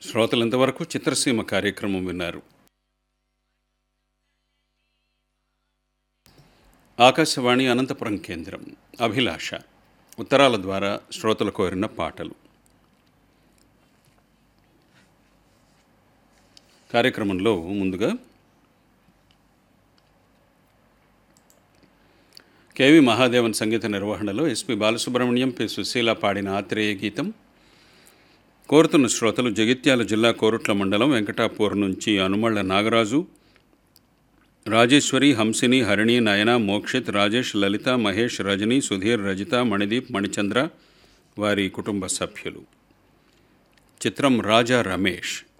శ్రోతలంతవరకు చిత్రసీమ కార్యక్రమం విన్నారు ఆకాశవాణి అనంతపురం కేంద్రం అభిలాష ఉత్తరాల ద్వారా శ్రోతలు కోరిన పాటలు కార్యక్రమంలో ముందుగా కేవి మహాదేవన్ సంగీత నిర్వహణలో ఎస్పి బాలసుబ్రహ్మణ్యం పి సుశీల పాడిన ఆత్రేయ గీతం కోరుతున్న శ్రోతలు జగిత్యాల జిల్లా కోరుట్ల మండలం వెంకటాపూర్ నుంచి అనుమళ్ళ నాగరాజు రాజేశ్వరి హంసిని హరిణి నయన మోక్షిత్ రాజేష్ లలిత మహేష్ రజని సుధీర్ రజిత మణిదీప్ మణిచంద్ర వారి కుటుంబ సభ్యులు చిత్రం రాజా రమేష్